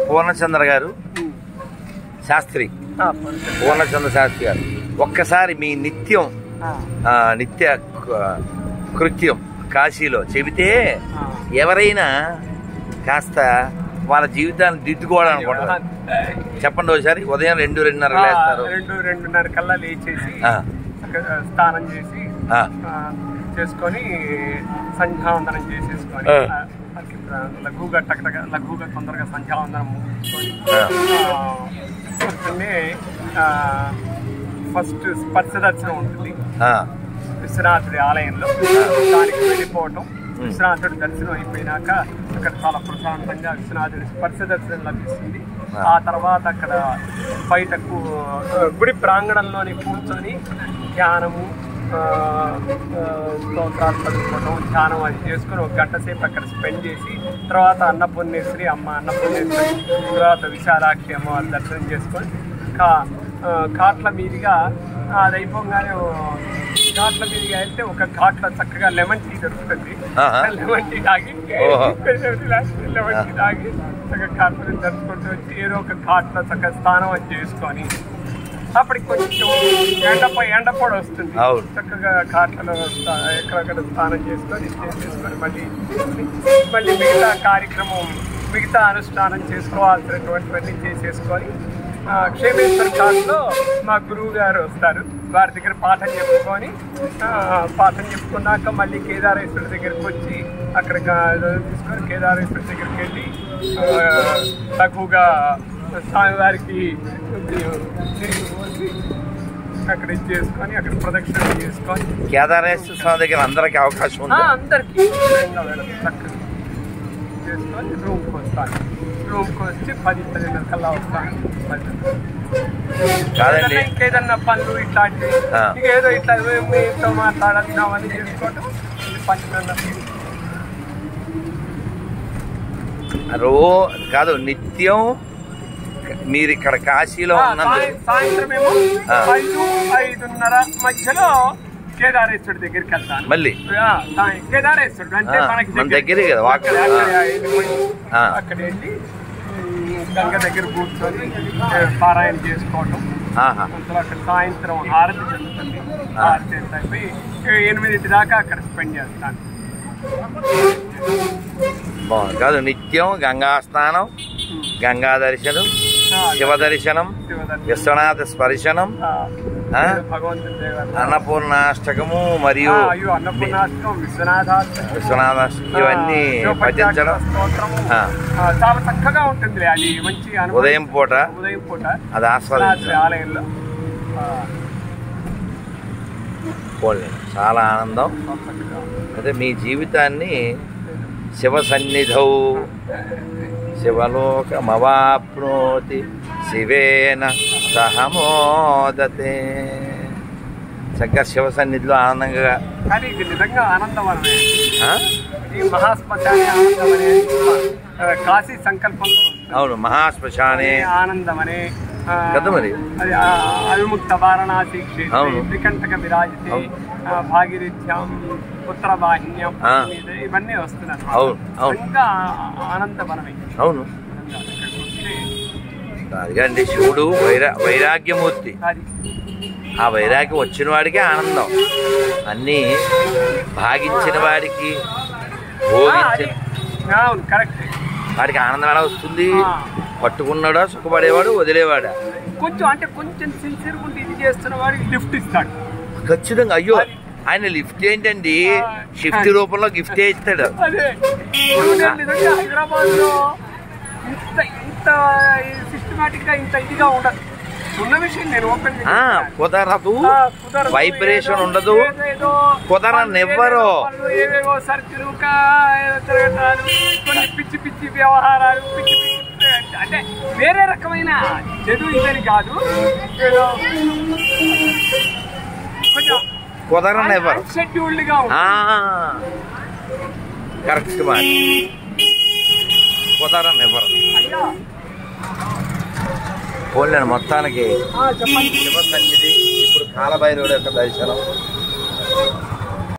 పూర్ణచంద్ర గారు శాస్త్రి ఆ, పంచ. పూర్ణచంద్ర శాస్త్రి గారు ఒక్కసారి మీ నిత్యం ఆ, ఆ, నిత్య క- కృత్యం కాశీలో చెబితే ఆ. ఎవరైనా కాస్త వాళ్ళ జీవితాన్ని దిద్దుకోవడం అనుకుంటారు చెప్పండి ఒకసారి ఉదయం రెండు రెండున్నర ఆ, లేస్తారు రెండు రెండున్నర కల్లా లేచేసి ఆ, చక్కగా స్నానం చేసి ఆ, ఆ, చేసుకొని సంధ్యావందనం చేసేసుకొని ఆ. ఆ, మనకి లఘువుగా టకటక లఘువుగా తొందరగా సంధ్యావందనం ముగించుకొని ఆ. ఆ, పొద్దున్నే ఆ, ఫస్ట్ స్పర్శ దర్శనం ఉంటుంది ఆ, విశ్వనాథుడి ఆలయంలో దానికి వెళ్ళిపోవటం విశ్వనాథుడి దర్శనం అయిపోయినాక అక్కడ చాలా ప్రశాంతంగా విశ్వనాథుడి స్పర్శ దర్శనం లభిస్తుంది ఆ తర్వాత అక్కడ బయటకు ఆ, గుడి ప్రాంగణంలోని కూర్చొని ధ్యానము ఆ, ఆ, స్తోత్రాలు చదువుకోవడం ధ్యానం అది చేసుకొని ఒక గంట సేపు అక్కడ స్పెండ్ చేసి తర్వాత అన్నపూర్ణేశ్వరి అమ్మ అన్నపూర్ణేశ్వరి తర్వాత విశాలాక్షి అమ్మవారి దర్శనం చేసుకొని కా ఆ, ఘాట్ల మీదుగా అది అయిపోగానే ఓ ఘాట్ల మీదుగా వెళ్తే ఒక ఘాట్లో చక్కగా లెమన్ టీ దొరుకుతుంది ఆహా. లెమన్ టీ తాగి ఓహో. లెమన్ టీ తాగి చక్కగా ఘాట్లను జరుపుకుంటూ వచ్చి ఏదో ఒక ఘాట్లో చక్కగా స్నానం అది చేసుకొని అప్పటికి కొంచెం ఎండపై ఎండపొడ వస్తుంది అవును. చక్కగా ఘాట్లలో స్నా- ఎక్కడెక్కడ స్నానం చేసుకొని స్టే చేసుకొని మళ్ళీ మళ్ళీ మిగతా కార్యక్రమం మిగతా అనుష్ఠానం చేసుకోవాల్సినటువంటివన్నీ చేసేసుకొని ఆ, క్షేమేశ్వర ఘాట్లో మా గురువు గారు వస్తారు వారి దగ్గర పాఠం చెప్పుకొని ఆ, పాఠం చెప్పుకున్నాక మళ్ళీ కేదారేశ్వరి దగ్గరికి వచ్చి అక్కడ గా- తీసుకొని కేదారేశ్వరి దగ్గరికి వెళ్ళి ఆ, తక్కువగా స్వామివారికి తిరిగి పోసి అక్కడ ఇది చేసుకొని అక్కడ ప్రదక్షిణ చేసుకొని కేదారేశ్వర స్వామి దగ్గర అందరికి అవకాశం ఆ, ఉంది అందరికీ విధంగా వెళ్ళదు చక్కగా చేసుకొని రూమ్కి వస్తాను రూమ్కి వచ్చి పది పదిన్నర కల్లా వస్తాను కాదండి. ఏదన్నా ఇంకేదన్నా పనులు ఇట్లాంటివి ఆ. ఇంకేదో ఇట్లా మీతో మాట్లాడాల్సిన అవన్నీ చేసుకోవటం ఇది పన్నెండున్నర రో కాదు నిత్యం మీరు ఇక్కడ కాశీలో ఆ, ఉన్నందుకు సాయం- సాయంత్రం ఏమో ఆ. ఐదు ఐదున్నర మధ్యలో కేదారేశ్వరుడి దగ్గరికి వెళ్తాను మళ్ళీ ఆ, సాయం- కేదారేశ్వరుడు అంటే ఆ, మనకి మన దగ్గరే కదా, వాక్- అక్కడ అక్కడ ఆ. వెళ్ళిపోయి ఆ. అక్కడ వెళ్ళి ఈ గంగ దగ్గర కూర్చొని ఏ, పారాయణ చేసుకోవటం ఆహా అందులో అక్కడ సాయంత్రం హారతి జరుగుతుంది హారతి అంతా అయిపోయి ఏ, ఎనిమిదింటి దాకా అక్కడ స్పెండ్ చేస్తాను బాగుంది కాదు నిత్యం గంగా స్నానం గంగా దర్శనం ఆ, శివ దర్శనం శివదర్శనం. విశ్వనాథ స్పర్శనం ఆ, ఆ? భగవంతుడి దేవత. అన్నపూర్ణాష్టకము మరియు ఆ, అయ్యో అన్నపూర్ణాష్టకం విశ్వనాథాష్టకం విశ్వనాథాష్టమి ఇవన్నీ పఠించడం స్తోత్రము ఆ. ఆ, చాలా చక్కగా ఉంటుంది అది మంచి అనుభవం. ఉదయం పూట ఉదయం పూట అది ఆస్వాదించడం రాత్రి ఆలయంలో ఆ, పోన్లే. చాలా ఆనందం చాలా చక్కగా ఉంటుంది. అదే మీ జీవితాన్ని శివ సన్నిధౌ శివలోకమవాప్నోతి శివేన సహమోదతే చక్కగా శివ సన్నిధిలో ఆనందంగా కానీ ఇది నిజంగా ఆనందవరమే ఆ? ఈ మహాశ్మశాని ఆనందం అనే ఆ, కాశీ సంకల్పంలో వస్తుంది. అవును మహాశ్మశానే అనే ఆనందం అనే ఆ, కదా మరి. అది ఆ, అవిముక్త వారణాసి క్షేత్రే అవును. త్రికంటక విరాజితే అవును. ఆ, భాగీరథ్యాం ఉత్తరవాహిన్యాం ఆ. పశ్చిమేదే, ఇవన్నీ వస్తున్నాయి అవును, అవును. నిజంగా ఆనందవరమే అవును నిజంగా ఇక్కడికి వస్తే అదిగండి శివుడు వైరా వైరాగ్యమూర్తి అది ఆ వైరాగ్యం వచ్చిన వాడికే ఆనందం అన్నీ భాగించిన వాడికి ఆ, భోగించిన అది అవును కరెక్ట్ వాడికి ఆనందం ఎలా వస్తుంది ఆ. పట్టుకున్నాడా సుఖపడేవాడు వదిలేవాడా కొంచెం అంటే కొంచెం సిన్సియర్ ఉంటే ఇది చేస్తున్న వాడికి లిఫ్ట్ ఇస్తాడు ఖచ్చితంగా అయ్యో ఆయన లిఫ్ట్ ఏంటండి షిఫ్ట్ రూపంలో గిఫ్ట్ ఇస్తాడు అదే ఇప్పుడు నేను నిజంగా హైదరాబాద్ లో ఇంత ఇంత సిస్టమేటిక్ గా ఇంత ఇదిగా ఉండదు ఉన్న విషయం నేను ఓపెన్ ఆ, కుదరదు వైబ్రేషన్ ఉండదు కుదరనివ్వరు. కుదరనివ్వరు ఏవేవో సర్కిల్ ఏదో తిరగటాలు కొన్ని పిచ్చి పిచ్చి వ్యవహారాలు పిచ్చి పిచ్చి అంటే వేరే రకమైన చెడు ఇదని కాదు ఏదో కొంచెం కుదరనివ్వరు షెడ్యూల్డ్ గా ఆ, ఉంటుంది కరెక్ట్ మాట కుదరనివ్వరు అయ్యా పోలేను మొత్తానికి ఆ, చెప్పండి శివ సన్నిధి ఇప్పుడు కాలభైరవుడు యొక్క దర్శనం